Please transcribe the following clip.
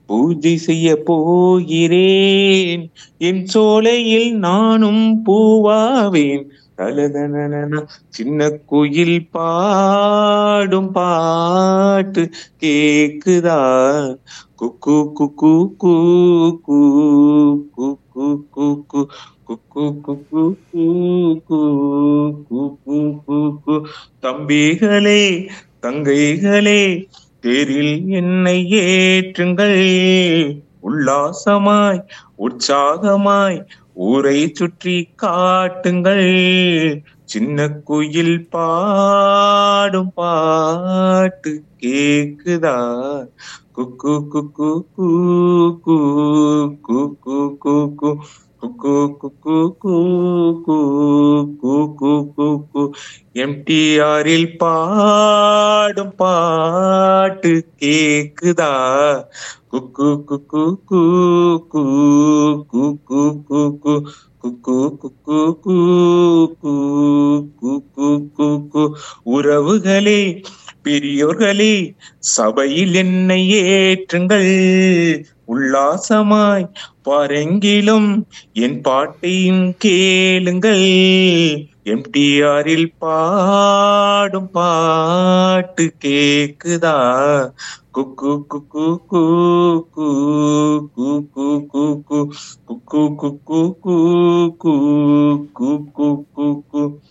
பூஜை செய்ய போகிறேன் என் சோலையில் நானும் பூவாவேன் தலதனன சின்ன குயில் பாடும் பாட்டு கேக்குதா குக்கு குக்கு கூ கூ குக்கு குக்கு குக்கு குக்கு கூ கூ குக்கு தம்பிகளே தங்கைகளே தேரில் என்னை ஏற்றுங்கள் உல்லாசமாய் உற்சாகமாய் ஊரை சுற்றி காட்டுங்கள் சின்ன குயில் பாடும் பாட்டு கேக்குதா குக்கு குக்கு கூ கூ குக்கு குக்கு குக்கு குக்கு கூ கூ குக்கு குக்கு எம்டிஆரில் பாடும் பாட்டு கேக்குதா குக்கு குக்கு கூ கூ குக்கு குக்கு குக்கு குக்கு கூ கூ குக்கு குக்கு உறவுகளே பெரியோர்களே சபையில் என்னை ஏற்றுங்கள் உல்லாசமாய் பாரெங்கிலும் என் பாட்டையும் கேளுங்கள் எம்டிஆரில் பாடும் பாட்டு கேக்குதா குக்கு குக்கு கூ கூ குக்கு குக்கு குக்கு குக்கு கூ கூ குக்கு குக்கு